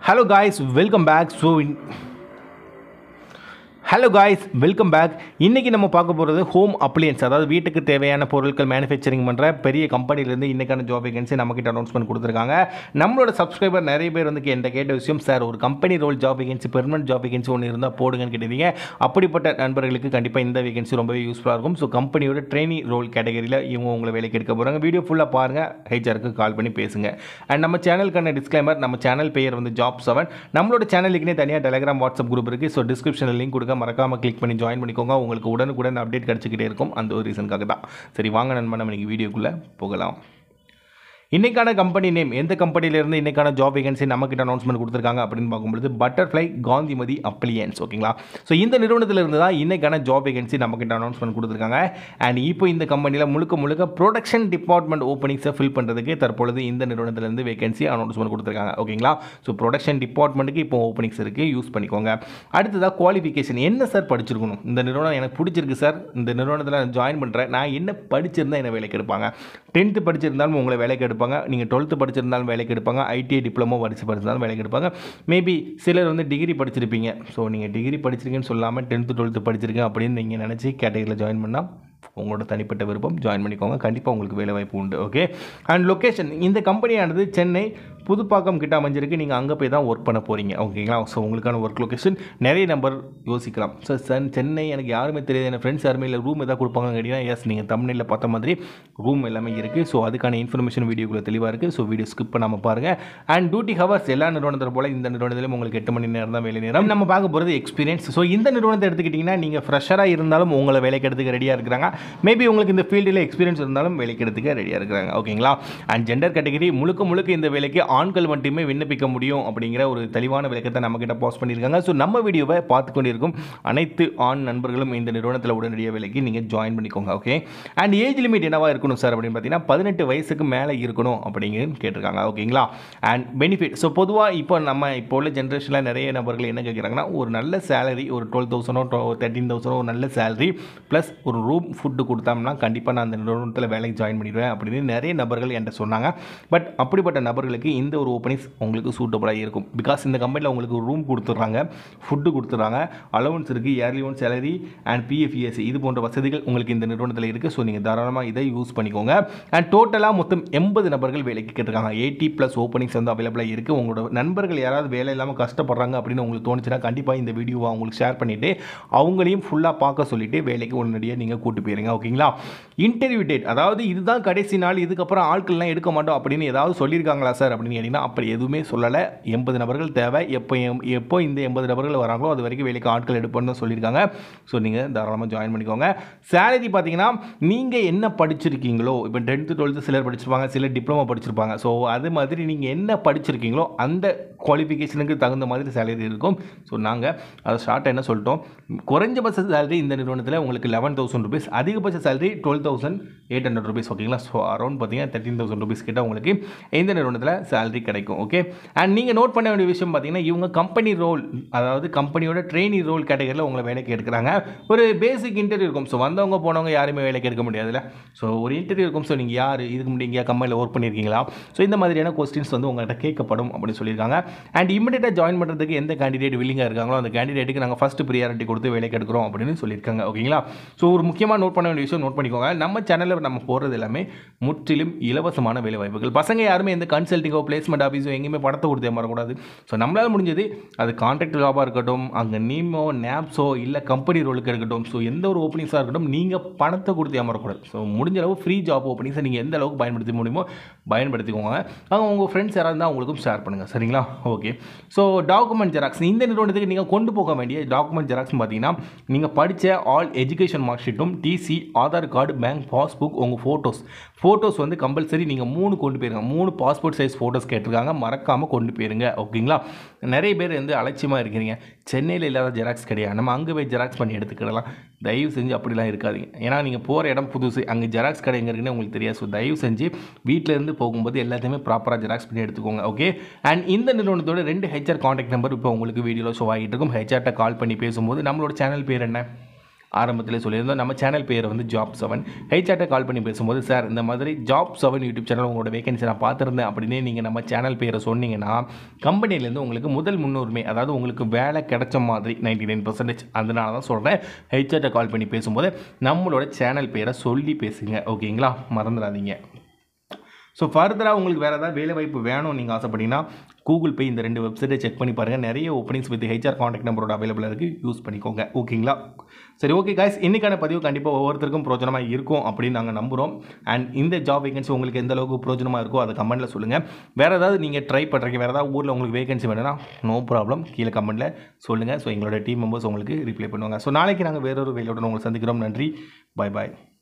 hello guys welcome back so hello guys welcome back இன்றைக்கி நம்ம பார்க்க போகிறது ஹோம் அப்ளையன்ஸ் அதாவது வீட்டுக்கு தேவையான பொருட்கள் மேனுஃபேக்சரிங் பண்ணுற பெரிய கம்பெனிலேருந்து இன்றைக்கான ஜாப் வேகன்சி நம்மக்கிட்ட அனௌன்ஸ்மெண்ட் கொடுத்துருக்காங்க நம்மளோட சப்ஸ்கிரைபர் நிறைய பேர் வந்து என்கிட்ட கேட்ட விஷயம் சார் ஒரு company role job vacancy permanent job vacancy ஒன்று இருந்தால் போடுங்கன்னு கேட்டீங்க அப்படிப்பட்ட நண்பர்களுக்கு கண்டிப்பாக இந்த வேகன்சி ரொம்பவே யூஸ்ஃபுல்லாக இருக்கும் ஸோ கம்பெனியோட ட்ரெயினி ரோல் கேட்டகரியில் இவங்க உங்களை வேலைக்கு எடுக்க போகிறாங்க வீடியோ ஃபுல்லாக பாருங்கள் ஹெச்ஆருக்கு கால் பண்ணி பேசுங்க அண்ட் நம்ம சேனலுக்கான டிஸ்க்ளைமர் நம்ம சேனல் பெயர் வந்து ஜாப் செவன் நம்மளோட சேனலுக்குனே தனியாக டெலிகிராம் வாட்ஸ்அப் குரூப் இருக்குது ஸோ டிஸ்கிரிப்ஷனில் லிங்க் கொடுக்க மறக்காமல் கிளிக் பண்ணி ஜாயின் பண்ணிக்கோங்க உங்களுக்கு உடனுக்குடன் அப்டேட் கிடச்சிக்கிட்டே இருக்கும் அந்த ஒரு ரீசனுக்காக தான் சரி வாங்க நண்பன் நம்ம இன்னைக்கு வீடியோக்குள்ளே போகலாம் இன்றைக்கான கம்பெனி நேம் எந்த கம்பெனிலேருந்து இன்றைக்கான ஜாப் வேகன்சி நம்மக்கிட்ட அனௌன்ஸ்மெண்ட் கொடுத்துருக்காங்க அப்படின்னு பார்க்கும்பொழுது பட்டர்ஃப்ளை காந்திமதி அப்ளியன்ஸ் ஓகேங்களா ஸோ இந்த நிறுவனத்திலிருந்து தான் இன்றைக்கான ஜாப் வேகன்சி நம்மக்கிட்ட அனௌன்ஸ்மெண்ட் கொடுத்துருக்காங்க அண்ட் இப்போ இந்த கம்பெனியில் முழுக்க முழுக்க ப்ரொடக்ஷன் டிபார்ட்மெண்ட் ஓப்பனிங்ஸை ஃபில் பண்ணுறதுக்கு தற்பொழுது இந்த நிறுவனத்திலேருந்து வேகன்சி அனௌன்ஸ்மெண்ட் கொடுத்துருக்காங்க ஓகேங்களா ஸோ ப்ரொடக்ஷன் டிபார்ட்மெண்ட்டுக்கு இப்போ ஓப்பனிங்ஸ் இருக்குது யூஸ் பண்ணிக்கோங்க அடுத்ததாக குவாலிஃபிகேஷன் என்ன சார் படிச்சிருக்கணும் இந்த நிறுவனம் எனக்கு பிடிச்சிருக்கு சார் இந்த நிறுவனத்தில் நான் ஜாயின் பண்ணுறேன் நான் என்ன படிச்சிருந்தா என்ன வேலைக்கு எடுப்பாங்க டென்த்து படிச்சிருந்தாலும் உங்களை வேலைக்கு எடுப்பாங்க நீங்கள் டுவெல்த்து படிச்சிருந்தாலும் வேலைக்கு எடுப்பாங்க ஐடிஐ டிப்ளமோ படித்து படிச்சிருந்தாலும் வேலைக்கு எடுப்பாங்க மேபி சிலர் வந்து டிகிரி படிச்சிருப்பீங்க ஸோ நீங்கள் டிகிரி படிச்சிருக்கீங்கன்னு சொல்லாமல் டென்த்து டுவெல்த்து படிச்சிருக்கேன் அப்படின்னு நீங்கள் நினச்சி கேட்டகரியில் ஜாயின் பண்ணால் உங்களோட தனிப்பட்ட விருப்பம் ஜாயின் பண்ணிக்கோங்க கண்டிப்பாக உங்களுக்கு வேலை வாய்ப்பு உண்டு ஓகே அண்ட் லொக்கேஷன் இந்த கம்பெனியானது சென்னை புதுப்பாக்கம் கிட்ட அமைஞ்சிருக்கு நீங்கள் அங்கே போய் தான் ஒர்க் பண்ண போகிறீங்க ஓகேங்களா ஸோ உங்களுக்கான ஒர்க் லொக்கேஷன் நிறைய நம்பர் யோசிக்கலாம் ஸோ சன் சென்னை எனக்கு யாருமே தெரியாது என் ஃப்ரெண்ட்ஸ் யாருமே இல்லை ரூம் எதாவது கொடுப்பாங்கன்னு கேட்டிங்கன்னா எஸ் நீங்கள் தமிழில் பார்த்த மாதிரி ரூம் எல்லாமே இருக்குது ஸோ அதுக்கான இன்ஃபர்மேஷன் வீடியோக்குள்ளே தெளிவாக இருக்குது ஸோ வீடியோ ஸ்கிப் பண்ணாமல் பாருங்கள் அண்ட் டியூட்டி ஹவர்ஸ் எல்லா நிறுவனத்தில் போல் இந்த நிறுவனத்திலும் உங்களுக்கு எட்டு மணி நேரம் தான் வேலை நேரம் நம்ம பார்க்க போகிறது எக்ஸ்பீரியன்ஸ் ஸோ இந்த நிறுவனத்தை எடுத்துக்கிட்டிங்கன்னா நீங்கள் ஃப்ரெஷராக இருந்தாலும் உங்களை வேலைக்கு எடுத்துக்க ரெடியாக இருக்கிறாங்க மேபி உங்களுக்கு இந்த ஃபீல்டில் எக்ஸ்பீரியன்ஸ் இருந்தாலும் வேலைக்கு எடுத்துக்க ரெடியாக இருக்கிறாங்க ஓகேங்களா அண்ட் ஜெண்டர் கேட்டகரி முழுக்க முழுக்க இந்த வேலைக்கு ஆண்கள் மட்டுமே விண்ணப்பிக்க முடியும் அப்படிங்கிற ஒரு தெளிவான விளக்கத்தை நம்மக்கிட்ட போஸ்ட் பண்ணியிருக்காங்க ஸோ நம்ம வீடியோவை பார்த்து கொண்டிருக்கும் அனைத்து ஆண் நண்பர்களும் இந்த நிறுவனத்தில் உடனடியாக வேலைக்கு நீங்கள் ஜாயின் பண்ணிக்கோங்க ஓகே அண்ட் ஏஜ் லிமிட் என்னவா இருக்கணும் சார் அப்படின்னு பார்த்தீங்கன்னா பதினெட்டு வயசுக்கு மேலே இருக்கணும் அப்படிங்கிறது கேட்டிருக்காங்க ஓகேங்களா அண்ட் பெனிஃபிட் ஸோ பொதுவாக இப்போ நம்ம இப்போ உள்ள ஜென்ரேஷனில் நிறைய நபர்கள் என்ன கேட்குறாங்கன்னா ஒரு நல்ல சேலரி ஒரு டுவெல் தௌசண்டோ தேர்ட்டீன் தௌசண்டோ ஒரு நல்ல சேலரி ப்ளஸ் ஒரு ரூம் ஃபுட்டு கொடுத்தோம்னா கண்டிப்பாக நான் அந்த நிறுவனத்தில் வேலைக்கு ஜாயின் பண்ணிடுவேன் அப்படின்னு நிறைய நபர்கள் என்கிட்ட சொன்னாங்க பட் அப்படிப்பட்ட நபர்களுக்கு இந்த ஒரு ஓப்பனிங்ஸ் உங்களுக்கு சூட்டபுளாக இருக்கும் பிகாஸ் இந்த கம்பெனியில் உங்களுக்கு ரூம் கொடுத்துட்றாங்க ஃபுட்டு கொடுத்துட்றாங்க அலவன்ஸ் இருக்குது yearly one salary and PF ESC இது போன்ற வசதிகள் உங்களுக்கு இந்த நிறுவனத்தில் இருக்குது ஸோ நீங்கள் தாராளமாக இதை யூஸ் பண்ணிக்கோங்க அண்ட் டோட்டலாக மொத்தம் எண்பது நபர்கள் வேலைக்கு கேட்டிருக்காங்க எயிட்டி ப்ளஸ் ஓப்பனிங்ஸ் வந்து அவைலபிளாக இருக்குது உங்களோட நண்பர்கள் யாராவது வேலை இல்லாமல் கஷ்டப்படுறாங்க அப்படின்னு உங்களுக்கு தோணுச்சுன்னா கண்டிப்பாக இந்த வீடியோவை அவங்களுக்கு ஷேர் பண்ணிவிட்டு அவங்களையும் ஃபுல்லாக பார்க்க சொல்லிவிட்டு வேலைக்கு உடனடியாக நீங்கள் கூட்டு போயிருங்க ஓகேங்களா இன்டர்வியூ டேட் அதாவது இதுதான் கடைசி நாள் இதுக்கப்புறம் ஆட்கள்லாம் எடுக்க மாட்டோம் அப்படின்னு ஏதாவது சொல்லியிருக்காங்களா சார் அப்படின்னு கேட்டிங்கன்னா அப்படி எதுவுமே சொல்லலை எண்பது நபர்கள் தேவை எப்போ எம்- எப்போ இந்த எண்பது நபர்கள் வராங்களோ அது வரைக்கும் வேலைக்கு ஆட்கள் எடுப்போம்னு தான் சொல்லியிருக்காங்க ஸோ நீங்கள் தாராளமாக ஜாயின் பண்ணிக்கோங்க சேலரி பார்த்தீங்கன்னா நீங்கள் என்ன படிச்சிருக்கீங்களோ இப்போ டென்த்து டுவெல்த்து சிலர் படிச்சிருப்பாங்க சிலர் டிப்ளமோ படிச்சிருப்பாங்க ஸோ அது மாதிரி நீங்கள் என்ன படிச்சிருக்கீங்களோ அந்த குவாலிஃபிகேஷனுக்கு தகுந்த மாதிரி சேலரி இருக்கும் ஸோ நாங்கள் அதை ஷார்ட்டாக என்ன சொல்லிட்டோம் குறைஞ்சபட்ச சேலரி இந்த நிறுவனத்தில் உங்களுக்கு லெவன் தௌசண்ட் ருபீஸ் அதிகபட்ச salary twelve thousand eight hundred rupees ஓகேங்களா ஸோ அரௌண்ட் பார்த்தீங்கன்னா தேர்ட்டின் தௌசண்ட் ருபீஸ் கிட்ட உங்களுக்கு இந்த நிறுவனத்தில் சேலரி கிடைக்கும் ஓகே அண்ட் நீங்கள் நோட் பண்ண வேண்டிய விஷயம் பார்த்தீங்கன்னா இவங்க கம்பெனி ரோல் அதாவது கம்பெனியோட ட்ரெயினி ரோல் கேட்டகரியில் உங்களை வேலைக்கு எடுக்கிறாங்க ஒரு பேசிக் இன்டர்வியூ இருக்கும் ஸோ வந்தவங்க போனவங்க யாருமே வேலைக்கு எடுக்க முடியாதுல்ல ஸோ ஒரு இன்டர்வியூ இருக்கும் ஸோ நீங்கள் யார் இதுக்கு முன்னாடி எங்கேயா கம்பெனியில் ஒர்க் பண்ணியிருக்கீங்களா ஸோ இந்த மாதிரியான கொஸ்டின்ஸ் வந்து உங்கள்கிட்ட கேட்கப்படும் அப்படின்னு சொல்லியிருக்காங்க அண்ட் இமிடியேட்டாக ஜாயின் பண்ணுறதுக்கு எந்த கேண்டிடேட் வில்லிங்காக இருக்காங்களோ அந்த கேண்டிடேட்டுக்கு நாங்கள் ஃபஸ்ட்டு ப்ரியாரிட்டி கொடுத்து வேலைக்கு எடுக்கிறோம் அப்படின்னு சொல்லியிருக்காங்க ஓகேங்களா ஸோ ஒரு முக்கியமாக நோட் பண்ண வேண்டிய விஷயம் நோட் பண்ணிக்கோங்க நம்ம சேனலில் நம்ம போடுறது எல்லாமே முற்றிலும் இலவசமான வேலை வாய்ப்புகள் பசங்க யாருமே எந்த கன்சல்ட்டிங்கோ பிளேஸ்மெண்ட் ஆஃபீஸோ எங்கேயுமே படத்தை கொடுத்து ஏமாறக்கூடாது ஸோ நம்மளால் முடிஞ்சது அது கான்ட்ராக்ட் ஜாபாக இருக்கட்டும் அங்கே நீமோ நேப்ஸோ இல்லை கம்பெனி ரோலுக்கு இருக்கட்டும் ஸோ எந்த ஒரு ஓப்பனிங்ஸாக இருக்கட்டும் நீங்கள் பணத்தை கொடுத்து ஏமாறக்கூடாது ஸோ முடிஞ்ச அளவு ஃப்ரீ ஜாப் ஓப்பனிங்ஸை நீங்கள் எந்த அளவுக்கு பயன்படுத்த முடியுமோ பயன்படுத்திக்கோங்க அவங்க உங்கள் ஃப்ரெண்ட்ஸ் யாராவது இருந்தால் அவங்களுக்கும் ஷேர் பண்ணுங்கள் சரிங்களா ஓகே ஸோ டாக்குமெண்ட் ஜெராக்ஸ் இந்த நிறுவனத்துக்கு நீங்கள் கொண்டு போக வேண்டிய டாக்குமெண்ட் ஜெராக்ஸ் பார்த்தீங்கன்னா நீங்கள் படித்த ஆல் எஜுகேஷன் மார்க் ஷீட்டும் TC Aadhaar card bank passbook உங்கள் ஃபோட்டோஸ் ஃபோட்டோஸ் வந்து கம்பல்சரி நீங்கள் மூணு கொண்டு போயிருங்க மூணு பாஸ்போர்ட் சைஸ் ஃபோட்டோஸ் கேட்டிருக்காங்க மறக்காமல் கொண்டு போயிருங்க ஓகேங்களா நிறைய பேர் வந்து அலட்சியமாக இருக்கிறீங்க சென்னையில் இல்லாத ஜெராக்ஸ் கிடையாது நம்ம அங்கே போய் ஜெராக்ஸ் பண்ணி எடுத்துக்கிடலாம் தயவு செஞ்சு அப்படிலாம் இருக்காதீங்க ஏன்னா நீங்கள் போகிற இடம் புதுசு அங்கே ஜெராக்ஸ் கடை எங்கே இருக்குன்னு உங்களுக்கு தெரியாது ஸோ தயவு செஞ்சு வீட்டிலேருந்து போகும்போது எல்லாத்தையுமே ப்ராப்பராக ஜெராக்ஸ் பண்ணி எடுத்துக்கோங்க ஓகே அண்ட் இந்த நிறுவனத்தோட ரெண்டு ஹெச்ஆர் காண்டாக்ட் நம்பர் இப்போ உங்களுக்கு வீடியோவில் ஷோ ஆகிட்டு இருக்கும் ஹெச்ஆர்ட்ட கால் பண்ணி பேசும்போது நம்மளோட சேனல் பேர் என்ன ஆரம்பத்தில் சொல்லியிருந்தோம் நம்ம சேனல் பேர் வந்து ஜாப் செவன் ஹெச்ஆர்ட்டை கால் பண்ணி பேசும்போது சார் இந்த மாதிரி ஜாப் செவன் யூடியூப் சேனல் உங்களோட வேகன்சி நான் பார்த்துருந்தேன் அப்படின்னு நீங்கள் நம்ம சேனல் பேரை சொன்னீங்கன்னா கம்பெனிலேருந்து உங்களுக்கு முதல் முன்னுரிமை அதாவது உங்களுக்கு வேலை கிடைச்ச மாதிரி நைன்டி நைன் பர்சன்டேஜ் அதனால தான் சொல்கிறேன் ஹெச்ஆர்ட்டை கால் பண்ணி பேசும்போது நம்மளோட சேனல் பேரை சொல்லி பேசுங்க ஓகேங்களா மறந்துடாதீங்க ஸோ ஃபர்தராக உங்களுக்கு வேறு ஏதாவது வேலை வாய்ப்பு வேணும் நீங்கள் ஆசைப்பட்டீங்கன்னா கூகுள் பே இந்த ரெண்டு வெப்சைட்டை செக் பண்ணி பாருங்கள் நிறைய ஓப்பனிங்ஸ் வித் ஹெச்ஆர் காண்டாக்ட் நம்பரோட அவைலபிளாக இருக்குது யூஸ் பண்ணிக்கோங்க ஓகேங்களா சரி ஓகே காய்ஸ் இன்றைக்கான பதிவு கண்டிப்பாக ஒவ்வொருத்தருக்கும் பிரோஜனமாக இருக்கும் அப்படின்னு நாங்கள் நம்புகிறோம் அண்ட் இந்த ஜாப் வேகன்சி உங்களுக்கு எந்த அளவுக்கு பிரோஜனமாக இருக்கோ அதை கமெண்ட்டில் சொல்லுங்கள் வேறு ஏதாவது நீங்கள் ட்ரை பண்ணுறீங்க வேறு ஏதாவது ஊரில் உங்களுக்கு வேகன்சி வேணும்னா நோ ப்ராப்ளம் கீழே கமெண்ட்டில் சொல்லுங்கள் ஸோ எங்களோட டீம் மெம்பர்ஸ் உங்களுக்கு ரிப்ளை பண்ணுவாங்க ஸோ நாளைக்கு நாங்கள் வேறொரு வேலையோட உங்களை சந்திக்கிறோம் நன்றி பாய் பாய்